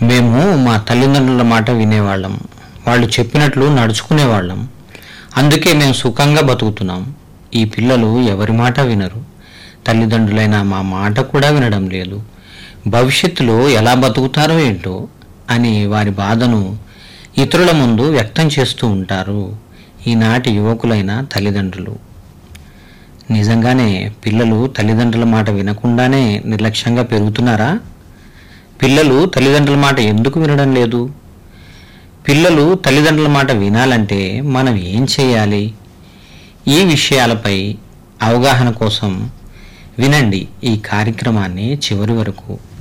మేము మా తల్లిదండ్రుల మాట వినేవాళ్ళం వాళ్ళు చెప్పినట్లు నడుచుకునేవాళ్ళం అందుకే మేము సుఖంగా బతుకుతున్నాం ఈ పిల్లలు ఎవరి మాట వినరు తల్లిదండ్రులైన మా మాట కూడా వినడం లేదు భవిష్యత్తులో ఎలా బతుకుతారో ఏంటో అని వారి బాధను ఇతరుల ముందు వ్యక్తం చేస్తూ ఉంటారు ఈనాటి యువకులైన తల్లిదండ్రులు నిజంగానే పిల్లలు తల్లిదండ్రుల మాట వినకుండానే నిర్లక్ష్యంగా పెరుగుతున్నారా పిల్లలు తల్లిదండ్రుల మాట ఎందుకు వినడం లేదు పిల్లలు తల్లిదండ్రుల మాట వినాలంటే మనం ఏం చేయాలి ఈ విషయాలపై అవగాహన కోసం వినండి ఈ కార్యక్రమాన్ని చివరి వరకు